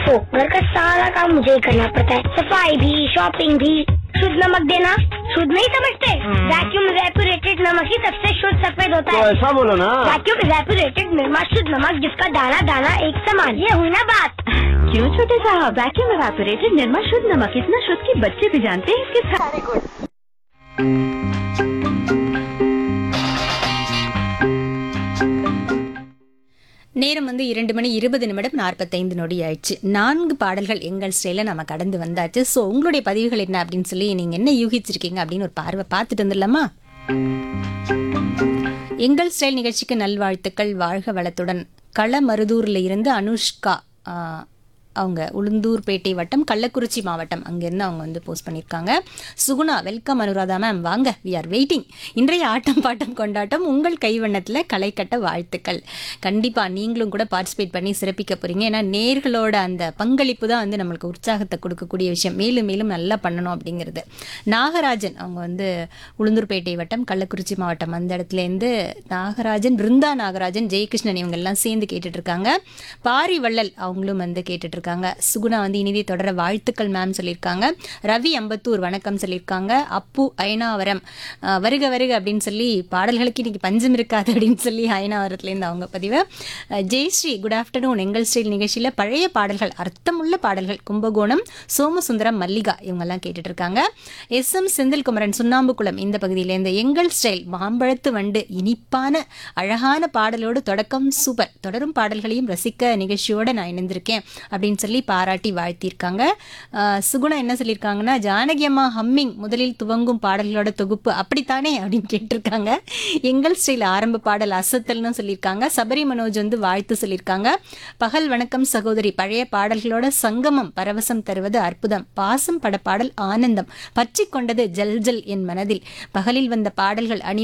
ओफो घर का सारा काम मुझे ही करना पड़ता है सफाई भी शॉपिंग भी शुद्ध नमक देना शुद्ध नहीं समझते वैक्यूम रेपुरेटेड नमक ही सबसे शुद्ध सफेद होता तो है ऐसा बोलो ना वैक्यूम रेपुरेटेड निर्मा शुद्ध नमक जिसका दाना दाना एक समान ये हुई ना बात क्यों छोटे साहब वैक्यूम एवापोरेटेड निर्मा शुद्ध नमक इतना शुद्ध कि बच्चे भी जानते हैं इसके सारे நேரம் வந்து இரண்டு மணி இருபது நிமிடம் நாற்பத்தைந்து நொடி ஆயிடுச்சு நான்கு பாடல்கள் எங்கள் ஸ்டைலில் நம்ம கடந்து வந்தாச்சு ஸோ உங்களுடைய பதிவுகள் என்ன அப்படின்னு சொல்லி நீங்கள் என்ன யூகிச்சிருக்கீங்க அப்படின்னு ஒரு பார்வை பார்த்துட்டு வந்துடலாமா எங்கள் ஸ்டைல் நிகழ்ச்சிக்கு நல்வாழ்த்துக்கள் வாழ்க வளத்துடன் களமருதூரில் இருந்து அனுஷ்கா ஆ, அவங்க உளுந்தூர்பேட்டை வட்டம் கள்ளக்குறிச்சி மாவட்டம் அங்கேருந்து அவங்க வந்து போஸ்ட் பண்ணியிருக்காங்க சுகுணா வெல்கம் அனுராதா மேம் வாங்க வி ஆர் வெயிட்டிங் இன்றைய ஆட்டம் பாட்டம் கொண்டாட்டம் உங்கள் கைவண்ணத்தில் களை கட்ட வாழ்த்துக்கள் கண்டிப்பாக நீங்களும் கூட பார்ட்டிசிபேட் பண்ணி சிறப்பிக்க போகிறீங்க ஏன்னா நேர்களோட அந்த பங்களிப்பு தான் வந்து நம்மளுக்கு உற்சாகத்தை கொடுக்கக்கூடிய விஷயம் மேலும் மேலும் நல்லா பண்ணணும் அப்படிங்கிறது நாகராஜன் அவங்க வந்து உளுந்தூர்பேட்டை வட்டம் கள்ளக்குறிச்சி மாவட்டம் அந்த இடத்துலேருந்து நாகராஜன் பிருந்தா நாகராஜன் ஜெயகிருஷ்ணன் இவங்க எல்லாம் சேர்ந்து கேட்டுட்டு இருக்காங்க பாரி வள்ளல் அவங்களும் வந்து கேட்டுட்டு இருக்காங்க சுகுணா வந்து இனிதே தொடர வாழ்த்துக்கள் மேம் சொல்லியிருக்காங்க ரவி அம்பத்தூர் வணக்கம் சொல்லியிருக்காங்க அப்பு அயனாவரம் அஹ், வருக வருக அப்படின்னு சொல்லி பாடல்களுக்கு இன்னைக்கு பஞ்சம் இருக்காது அப்படின்னு சொல்லி அயனாவரத்துலேருந்து அவங்க பதிவு அஹ், ஜெயஸ்ரீ குட் ஆஃப்டர்நூன் எங்கள் ஸ்டைல் நிகழ்ச்சியில் பழைய பாடல்கள் அர்த்தமுள்ள பாடல்கள் கும்பகோணம் சோமசுந்தரம் மல்லிகா இவங்கெல்லாம் கேட்டுட்டு இருக்காங்க எஸ் எம் செந்தில்குமரன் சுண்ணாம்புக்குளம் இந்த பகுதியிலேருந்து எங்கள் ஸ்டைல் மாம்பழத்து வண்டு இனிப்பான அழகான பாடலோடு தொடக்கம் சூப்பர் தொடரும் பாடல்களையும் ரசிக்க நிகழ்ச்சியோட நான் இணைந்திருக்கேன் அப்படின்னு சொல்லி பாராட்டி வாழ்த்தியிருக்காங்க ஆஹ் சுகுணா என்ன சொல்லியிருக்காங்கன்னா ஜானகி அம்மா ஹம்மிங் முதலில் துவங்கும் பாடல்களோட தொகுப்பு அப்படித்தானே அப்படின்னு கேட்டிருக்காங்க எங்கள் ஸ்டைல் ஆரம்ப பாடல் அசத்தல்னு சொல்லியிருக்காங்க சபரி மனோஜ் வந்து வாழ்த்து சொல்லியிருக்காங்க பகல் வணக்கம் சகோதரி பழைய பாடல்களோட சங்கமம் பரவசம் தருவது அற்புதம் பாசம் பட பாடல் ஆனந்தம் பற்றி கொண்டது ஜல் ஜல் என் மனதில் பகலில் வந்த பாடல்கள் அணி